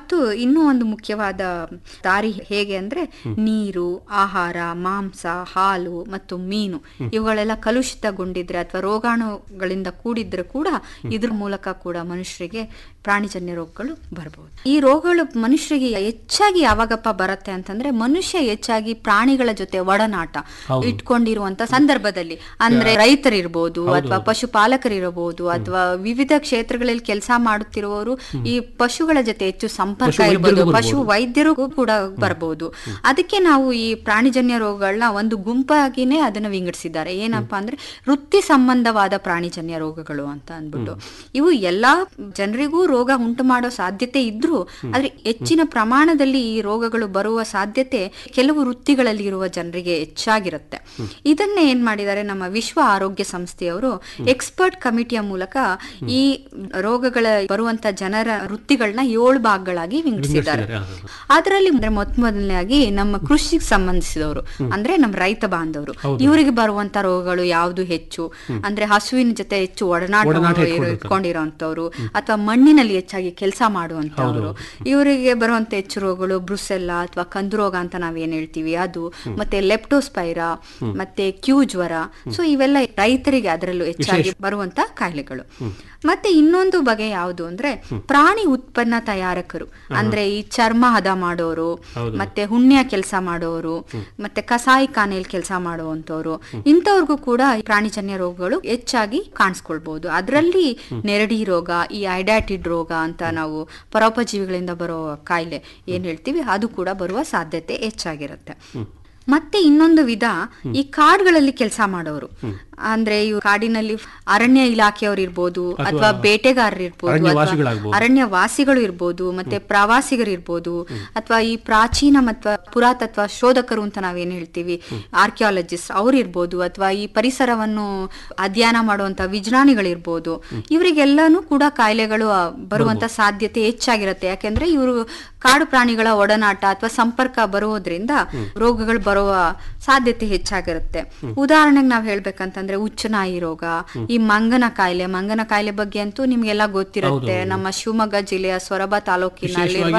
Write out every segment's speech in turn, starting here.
ಮತ್ತು ಇನ್ನೂ ಒಂದು ಮುಖ್ಯವಾದ ದಾರಿ ಹೇಗೆ ಅಂದ್ರೆ ನೀರು ಆಹಾರ ಮಾಂಸ ಹಾಲು ಮತ್ತು ಮೀನು ಇವುಗಳೆಲ್ಲ ಕಲುಷಿತಗೊಂಡಿದ್ರೆ ಅಥವಾ ರೋಗಾಣುಗಳಿಂದ ಕೂಡಿದ್ರೆ ಕೂಡ ಇದ್ರ ಮೂಲಕ ಕೂಡ ಮನುಷ್ಯರಿಗೆ ಪ್ರಾಣಿಜನ್ಯ ರೋಗಗಳು ಬರಬಹುದು ಈ ರೋಗಗಳು ಮನುಷ್ಯರಿಗೆ ಹೆಚ್ಚಾಗಿ ಯಾವಾಗಪ್ಪ ಬರುತ್ತೆ ಅಂತಂದ್ರೆ ಮನುಷ್ಯ ಹೆಚ್ಚಾಗಿ ಪ್ರಾಣಿಗಳ ಜೊತೆ ಒಡನಾಟ ಇಟ್ಕೊಂಡಿರುವಂತ ಸಂದರ್ಭದಲ್ಲಿ ಅಂದ್ರೆ ರೈತರಿರ್ಬೋದು ಅಥವಾ ಪಶುಪಾಲಕರಿರಬಹುದು ಅಥವಾ ವಿವಿಧ ಕ್ಷೇತ್ರಗಳಲ್ಲಿ ಕೆಲಸ ಮಾಡುತ್ತಿರುವವರು ಈ ಪಶುಗಳ ಜೊತೆ ಹೆಚ್ಚು ಸಂಪರ್ಕ ಇರ್ಬೋದು ಪಶು ವೈದ್ಯರು ಕೂಡ ಬರಬಹುದು ಅದಕ್ಕೆ ನಾವು ಈ ಪ್ರಾಣಿಜನ್ಯ ರೋಗಗಳನ್ನ ಒಂದು ಗುಂಪಾಗಿನೇ ಅದನ್ನ ವಿಂಗಡಿಸಿದ್ದಾರೆ ಏನಪ್ಪಾ ಅಂದ್ರೆ ವೃತ್ತಿ ಸಂಬಂಧವಾದ ಪ್ರಾಣಿಜನ್ಯ ರೋಗಗಳು ಅಂತ ಅಂದ್ಬಿಟ್ಟು ಇವು ಎಲ್ಲಾ ಜನರಿಗೂ ರೋಗ ಉಂಟು ಮಾಡೋ ಸಾಧ್ಯತೆ ಇದ್ರೂ ಆದ್ರೆ ಹೆಚ್ಚಿನ ಪ್ರಮಾಣದಲ್ಲಿ ಈ ರೋಗಗಳು ಬರುವ ಸಾಧ್ಯತೆ ಕೆಲವು ವೃತ್ತಿಗಳಲ್ಲಿ ಇರುವ ಜನರಿಗೆ ಹೆಚ್ಚಾಗಿರುತ್ತೆ ಇದನ್ನೇ ಏನ್ ಮಾಡಿದ್ದಾರೆ ನಮ್ಮ ವಿಶ್ವ ಆರೋಗ್ಯ ಸಂಸ್ಥೆಯವರು ಎಕ್ಸ್ಪರ್ಟ್ ಕಮಿಟಿಯ ಮೂಲಕ ಈ ರೋಗಗಳ ಬರುವಂತ ಜನರ ವೃತ್ತಿಗಳನ್ನ ಏಳು ಭಾಗಗಳಾಗಿ ವಿಂಗಡಿಸಿದ್ದಾರೆ ಅದರಲ್ಲಿ ಅಂದ್ರೆ ಮೊತ್ತ ಮೊದಲನೇದಾಗಿ ನಮ್ಮ ಕೃಷಿಗೆ ಸಂಬಂಧಿಸಿದವರು ಅಂದ್ರೆ ನಮ್ಮ ರೈತ ಬಾಂಧವರು ಇವರಿಗೆ ಬರುವಂತ ರೋಗಗಳು ಯಾವುದು ಹೆಚ್ಚು ಅಂದ್ರೆ ಹಸುವಿನ ಜೊತೆ ಹೆಚ್ಚು ಒಡನಾಟ ಇಟ್ಕೊಂಡಿರೋಂಥವ್ರು ಅಥವಾ ಮಣ್ಣಿನಲ್ಲಿ ಹೆಚ್ಚಾಗಿ ಕೆಲಸ ಮಾಡುವಂತವ್ರು ಇವರಿಗೆ ಬರುವಂತ ಹೆಚ್ಚು ರೋಗಗಳು ಬ್ರುಸೆಲ್ಲಾ ಅಥವಾ ಕಂದು ರೋಗ ಅಂತ ನಾವೇನ್ ಹೇಳ್ತೀವಿ ಅದು ಮತ್ತೆ ಲೆಪ್ಟೋಸ್ಪೈರಾ ಮತ್ತೆ ಕ್ಯೂ ಜ್ವರ ಸೊ ಇವೆಲ್ಲ ರೈತರಿಗೆ ಅದರಲ್ಲೂ ಹೆಚ್ಚಾಗಿ ಬರುವಂತ ಕಾಯಿಲೆಗಳು ಮತ್ತೆ ಇನ್ನೊಂದು ಬಗೆ ಯಾವುದು ಅಂದ್ರೆ ಪ್ರಾಣಿ ಉತ್ಪನ್ನ ತಯಾರಕರು ಅಂದ್ರೆ ಈ ಚರ್ಮ ಹದ ಮಾಡೋರು ಮತ್ತೆ ಹುಣ್ಣಿಯ ಕೆಲಸ ಮಾಡೋರು ಮತ್ತೆ ಕಸಾಯಿ ಖಾನೆಯಲ್ಲಿ ಕೆಲಸ ಮಾಡುವಂತವ್ರು ಇಂಥವ್ರಿಗೂ ಕೂಡ ಈ ಪ್ರಾಣಿಜನ್ಯ ರೋಗಗಳು ಹೆಚ್ಚಾಗಿ ಕಾಣಿಸ್ಕೊಳ್ಬಹುದು ಅದರಲ್ಲಿ ನೆರಡಿ ರೋಗ ಈ ಐಡಾಟಿಡ್ ರೋಗ ಅಂತ ನಾವು ಪರೋಪಜೀವಿಗಳಿಂದ ಬರೋ ಕಾಯಿಲೆ ಏನ್ ಹೇಳ್ತೀವಿ ಅದು ಕೂಡ ಬರುವ ಸಾಧ್ಯತೆ ಹೆಚ್ಚಾಗಿರುತ್ತೆ ಮತ್ತೆ ಇನ್ನೊಂದು ವಿಧ ಈ ಕಾಡುಗಳಲ್ಲಿ ಕೆಲಸ ಮಾಡೋರು ಅಂದ್ರೆ ಇವು ಕಾಡಿನಲ್ಲಿ ಅರಣ್ಯ ಇಲಾಖೆಯವರು ಇರ್ಬೋದು ಅಥವಾ ಬೇಟೆಗಾರರು ಇರ್ಬೋದು ಅಥವಾ ಅರಣ್ಯ ವಾಸಿಗಳು ಇರ್ಬೋದು ಮತ್ತೆ ಪ್ರವಾಸಿಗರು ಇರ್ಬೋದು ಅಥವಾ ಈ ಪ್ರಾಚೀನ ಮತ್ತು ಪುರಾತತ್ವ ಶೋಧಕರು ಅಂತ ನಾವೇನ್ ಹೇಳ್ತೀವಿ ಆರ್ಕಿಯಾಲಜಿಸ್ಟ್ ಅವ್ರು ಇರ್ಬೋದು ಅಥವಾ ಈ ಪರಿಸರವನ್ನು ಅಧ್ಯಯನ ಮಾಡುವಂತ ವಿಜ್ಞಾನಿಗಳಿರ್ಬೋದು ಇವರಿಗೆಲ್ಲಾನು ಕೂಡ ಕಾಯಿಲೆಗಳು ಬರುವಂತ ಸಾಧ್ಯತೆ ಹೆಚ್ಚಾಗಿರುತ್ತೆ ಯಾಕೆಂದ್ರೆ ಇವರು ಕಾಡು ಪ್ರಾಣಿಗಳ ಒಡನಾಟ ಅಥವಾ ಸಂಪರ್ಕ ಬರುವುದರಿಂದ ರೋಗಗಳು ಬರುವ ಸಾಧ್ಯತೆ ಹೆಚ್ಚಾಗಿರುತ್ತೆ ಉದಾಹರಣೆಗೆ ನಾವ್ ಹೇಳ್ಬೇಕಂತಂದ್ರೆ ಹುಚ್ಚುನಾಯಿ ರೋಗ ಈ ಮಂಗನ ಕಾಯಿಲೆ ಮಂಗನ ಕಾಯಿಲೆ ಬಗ್ಗೆ ಅಂತೂ ನಿಮ್ಗೆಲ್ಲ ಗೊತ್ತಿರುತ್ತೆ ನಮ್ಮ ಶಿವಮೊಗ್ಗ ಜಿಲ್ಲೆಯ ಸೊರಬ ತಾಲೂಕಿನಲ್ಲಿರುವ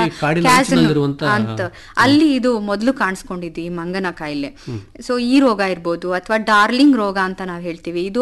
ಅಂತ ಅಲ್ಲಿ ಇದು ಮೊದಲು ಕಾಣಿಸ್ಕೊಂಡಿದ್ದು ಈ ಮಂಗನ ಕಾಯಿಲೆ ಸೊ ಈ ರೋಗ ಇರ್ಬೋದು ಅಥವಾ ಡಾರ್ಲಿಂಗ್ ರೋಗ ಅಂತ ನಾವ್ ಹೇಳ್ತೀವಿ ಇದು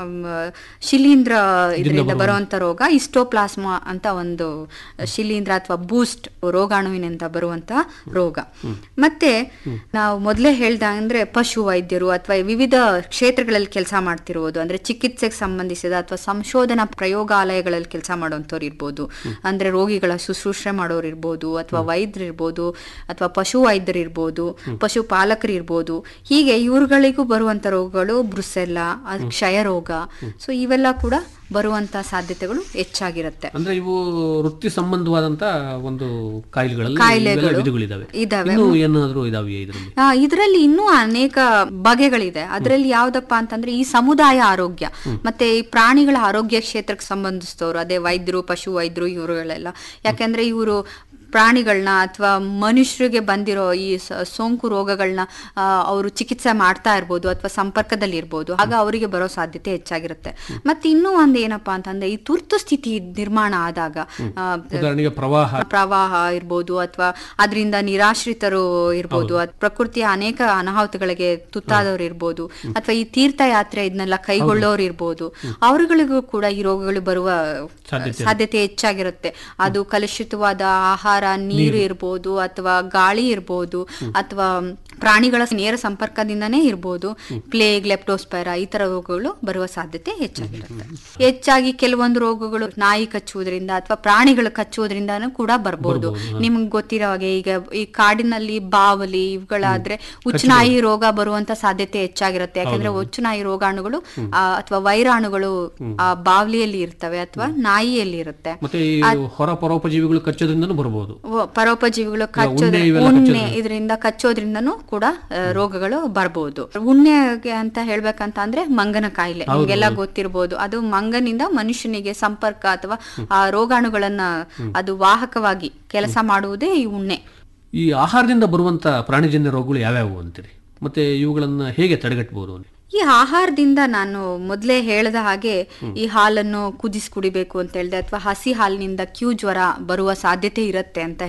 ಶಿಲೀಂಧ್ರ ಇದರಿಂದ ಬರುವಂತ ರೋಗ ಇಸ್ಟೋಪ್ಲಾಸ್ಮಾ ಅಂತ ಒಂದು ಶಿಲೀಂಧ್ರ ಅಥವಾ ಬೂಸ್ಟ್ ರೋಗಾಣುವಿನಿಂದ ಬರುವಂತ ರೋಗ ಮತ್ತೆ ನಾವು ಮೊದಲೇ ಹೇಳ್ದ ಅಂದ್ರೆ ಪಶು ವೈದ್ಯರು ಅಥವಾ ವಿವಿಧ ಕ್ಷೇತ್ರಗಳಲ್ಲಿ ಕೆಲಸ ಮಾಡ್ತಿರುವುದು ಅಂದ್ರೆ ಚಿಕಿತ್ಸೆಗೆ ಸಂಬಂಧಿಸಿದ ಅಥವಾ ಸಂಶೋಧನಾ ಪ್ರಯೋಗಾಲಯಗಳಲ್ಲಿ ಕೆಲಸ ಮಾಡುವಂತವ್ರು ಇರ್ಬೋದು ಅಂದ್ರೆ ರೋಗಿಗಳ ಶುಶ್ರೂಷೆ ಮಾಡೋರು ಇರ್ಬೋದು ಅಥವಾ ವೈದ್ಯರು ಇರ್ಬೋದು ಅಥವಾ ಪಶು ವೈದ್ಯರು ಇರ್ಬೋದು ಪಶು ಪಾಲಕರು ಇರ್ಬೋದು ಹೀಗೆ ಇವ್ರುಗಳಿಗೂ ಬರುವಂತ ರೋಗಗಳು ಬ್ರುಸೆಲ್ಲ ಕ್ಷಯ ರೋಗ ಸೊ ಇವೆಲ್ಲ ಕೂಡ ಬರುವಂತ ಸಾಧ್ಯತೆಗಳು ಹೆಚ್ಚಾಗಿರುತ್ತೆ ಅಂದ್ರೆ ಇವು ವೃತ್ತಿ ಸಂಬಂಧವಾದಂತ ಒಂದು ಕಾಯಿಲೆಗಳಲ್ಲಿ ಕಾಯಿಲೆಗಳು ವಿಧಗಳಿದಾವೆ ಇದಾವೆ ಇನ್ನು ಏನಾದ್ರು ಇದಾವೆ ಇದರಲ್ಲಿ ಆ, ಇದರಲ್ಲಿ ಇನ್ನೂ ಅನೇಕ ಬಗೆಗಳಿದೆ ಅದರಲ್ಲಿ ಯಾವ್ದಪ್ಪ ಅಂತಂದ್ರೆ ಈ ಸಮುದಾಯ ಆರೋಗ್ಯ ಮತ್ತೆ ಈ ಪ್ರಾಣಿಗಳ ಆರೋಗ್ಯ ಕ್ಷೇತ್ರಕ್ಕೆ ಸಂಬಂಧಿಸಿದವರು ಅದೇ ವೈದ್ಯರು ಪಶು ವೈದ್ಯರು ಇವರುಗಳೆಲ್ಲ ಯಾಕೆಂದ್ರೆ ಇವರು ಪ್ರಾಣಿಗಳನ್ನ ಅಥವಾ ಮನುಷ್ಯರಿಗೆ ಬಂದಿರೋ ಈ ಸ- ಸೋಂಕು ರೋಗಗಳನ್ನ ಅವರು ಚಿಕಿತ್ಸೆ ಮಾಡ್ತಾ ಇರ್ಬೋದು ಅಥವಾ ಸಂಪರ್ಕದಲ್ಲಿ ಇರ್ಬೋದು ಆಗ ಅವರಿಗೆ ಬರೋ ಸಾಧ್ಯತೆ ಹೆಚ್ಚಾಗಿರುತ್ತೆ ಮತ್ತೆ ಇನ್ನೂ ಒಂದ್ ಏನಪ್ಪಾ ಅಂತಂದ್ರೆ ಈ ತುರ್ತು ಸ್ಥಿತಿ ನಿರ್ಮಾಣ ಆದಾಗ ಆ, ಉದಾಹರಣೆಗೆ ಪ್ರವಾಹ ಪ್ರವಾಹ ಇರ್ಬೋದು ಅಥವಾ ಅದರಿಂದ ನಿರಾಶ್ರಿತರು ಇರ್ಬೋದು ಅದ್ ಪ್ರಕೃತಿಯ ಅನೇಕ ಅನಾಹುತಗಳಿಗೆ ತುತ್ತಾದವ್ರು ಇರ್ಬೋದು ಅಥವಾ ಈ ತೀರ್ಥಯಾತ್ರೆ ಇದನ್ನೆಲ್ಲ ಕೈಗೊಳ್ಳೋರು ಇರ್ಬೋದು ಅವರುಗಳಿಗೂ ಕೂಡ ಈ ರೋಗಗಳು ಬರುವ ಸಾಧ್ಯತೆ ಸಾಧ್ಯತೆ ಹೆಚ್ಚಾಗಿರುತ್ತೆ ಅದು ಕಲುಷಿತವಾದ ಆಹಾರ ನೀರು ಇರ್ಬೋದು ಅಥವಾ ಗಾಳಿ ಇರ್ಬೋದು ಅಥವಾ ಪ್ರಾಣಿಗಳ ನೇರ ಸಂಪರ್ಕದಿಂದನೇ ಇರ್ಬೋದು ಪ್ಲೇಗ್ ಲೆಪ್ಟೋಸ್ಪೈರಾ ಈ ತರ ರೋಗಗಳು ಬರುವ ಸಾಧ್ಯತೆ ಹೆಚ್ಚಾಗಿರುತ್ತೆ ಹೆಚ್ಚಾಗಿ ಕೆಲವೊಂದು ರೋಗಗಳು ನಾಯಿ ಕಚ್ಚುವುದರಿಂದ ಅಥವಾ ಪ್ರಾಣಿಗಳು ಕಚ್ಚುವುದರಿಂದನೂ ಕೂಡ ಬರ್ಬೋದು ನಿಮ್ಗೆ ಗೊತ್ತಿರೋ ಹಾಗೆ ಈಗ ಈ ಕಾಡಿನಲ್ಲಿ ಬಾವಲಿ ಇವುಗಳಾದ್ರೆ ಹುಚ್ಚುನಾಯಿ ರೋಗ ಬರುವಂತ ಸಾಧ್ಯತೆ ಹೆಚ್ಚಾಗಿರುತ್ತೆ ಯಾಕಂದ್ರೆ ಹುಚ್ಚುನಾಯಿ ರೋಗಾಣುಗಳು ಆ, ಅಥವಾ ವೈರಾಣುಗಳು ಆ ಬಾವಲಿಯಲ್ಲಿ ಇರ್ತವೆ ಅಥವಾ ನಾಯಿಯಲ್ಲಿ ಇರುತ್ತೆ ಮತ್ತೆ ಈ ಹೊರ ಪರೋಪಜೀವಿಗಳು ಕಚ್ಚೋದ್ರಿಂದನೂ ಬರಬಹುದು ವ- ಪರೋಪಜೀವಿಗಳು ಕಚ್ಚೋದ್ರ ಉಣ್ಣೆ ಇದರಿಂದ ಕಚ್ಚೋದ್ರಿಂದನೂ ಕೂಡ ಆ, ರೋಗಗಳು ಬರಬಹುದು ಉಣ್ಣೆಗೆ ಅಂತ ಹೇಳ್ಬೇಕಂತ ಅಂದ್ರೆ ಮಂಗನ ಕಾಯಿಲೆ ನಿಮ್ಗೆಲ್ಲ ಗೊತ್ತಿರಬಹುದು ಅದು ಮಂಗನಿಂದ ಮನುಷ್ಯನಿಗೆ ಸಂಪರ್ಕ ಅಥವಾ ಆ ರೋಗಾಣುಗಳನ್ನ ಅದು ವಾಹಕವಾಗಿ ಕೆಲಸ ಮಾಡುವುದೇ ಈ ಉಣ್ಣೆ ಈ ಆಹಾರದಿಂದ ಬರುವಂತ ಪ್ರಾಣಿಜನ್ಯ ರೋಗಗಳು ಯಾವ್ಯಾವು ಅಂತೀರಿ ಮತ್ತೆ ಇವುಗಳನ್ನ ಹೇಗೆ ತಡೆಗಟ್ಟಬಹುದು ಅಂತ ಈ ಆಹಾರದಿಂದ ನಾನು ಮೊದಲೇ ಹೇಳ್ದ ಹಾಗೆ ಈ ಹಾಲನ್ನು ಕುದಿಸಿ ಕುಡಿಬೇಕು ಅಂತ ಹೇಳ್ದೆ ಅಥವಾ ಹಸಿ ಹಾಲಿನಿಂದ ಕ್ಯೂ ಜ್ವರ ಬರುವ ಸಾಧ್ಯತೆ ಇರುತ್ತೆ ಅಂತ